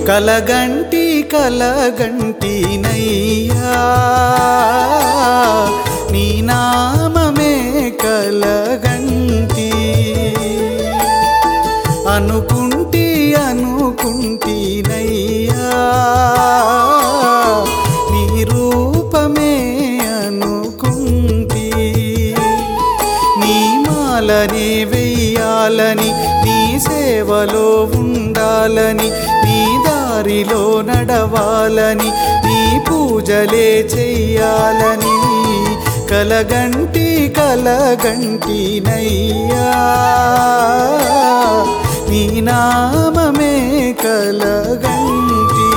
కలగంటి కలగంటి నయ్యా నీ నామమే కలగంటి అనుకుంటి అనుకుంటి నయ్యా నీ రూపమే అనుకుంటి నీ మాలని వెయ్యాలని నీ సేవలో ఉండాలని నీ దారిలో నడవాలని నీ పూజలే చెయ్యాలని కలగంటి కలగంటి నయ్యా నీ నామమే కలగంటి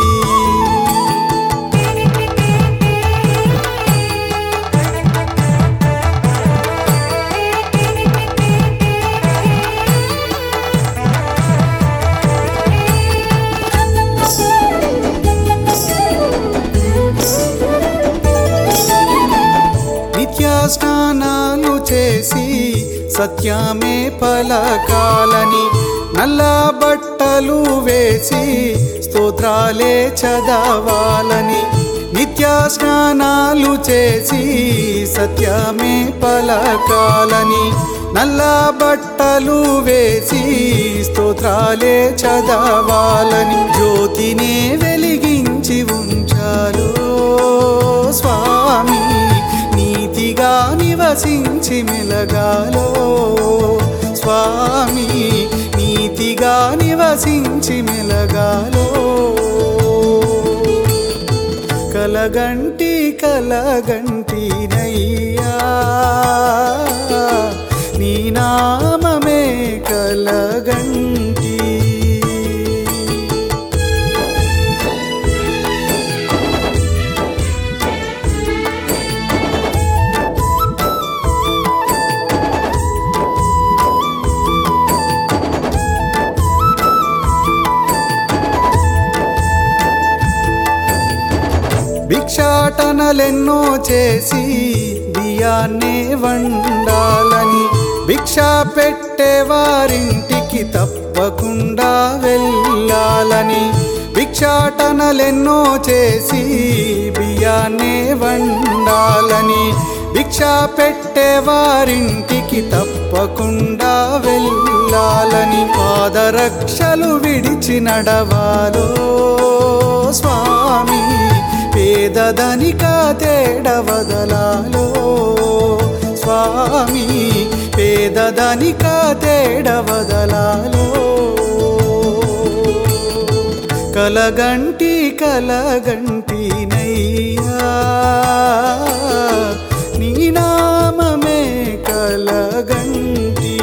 నిత్యాస్నానాలు చేసి సత్యమే పలకాలని నల్ల బట్టలు వేసి స్తోత్రాలే చదవాలని నిత్యాస్నానాలు చేసి సత్యమే పలకాలని నల్ల బట్టలు వేసి స్తోత్రాలే చదవాలని జ్యోతినే వెలిగించి ఉంచాలో స్వామి నీతిగా నివసించి మెలగాలో స్వామి నీతిగా నివసించి మెలగాలో కలగంటి కలగంటి నయ్యా నీ నామమే కలగంటి భిక్షాటనలెన్నో చేసి బియ్యాన్నే వండాలని భిక్ష పెట్టేవారింటికి తప్పకుండా వెళ్ళాలని భిక్షాటనలెన్నో చేసి బియ్యాన్నే వండాలని భిక్ష పెట్టేవారింటికి తప్పకుండా వెళ్ళాలని పాదరక్షలు విడిచి నడవాలో స్వామి పేదదనిక తేడ వదలాలో స్వామి పేదదనిక తేడ వదలాలో కలగంటి కలగంటి నయ్యా నీ నామమే కలగంటి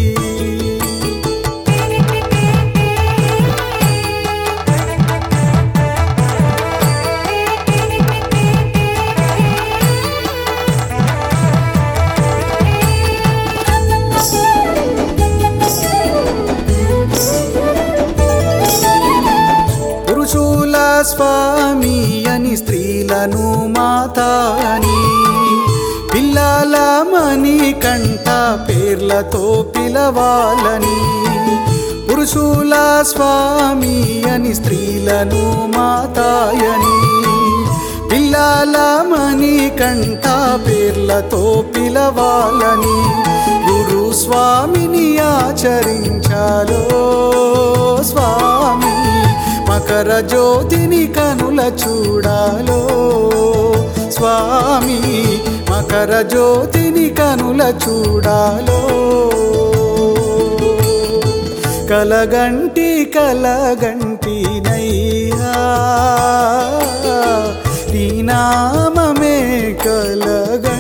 పురుషుల స్వామి అని స్త్రీలను మాత అని పిల్లల మణి కంట పేర్లతో పిలవాలని పురుషుల స్వామి అని స్త్రీలను మాతాయని పిల్లల మణి కంట పేర్లతో పిలవాలని గురు స్వామిని ఆచరించాలో స్వామి మకర జ్యోతిని కనుల చూడాలో స్వామి మకర జ్యోతిని కనుల చూడాలో కలగంటి కలగంటి నయ్యా నీ నామమే కలగంటి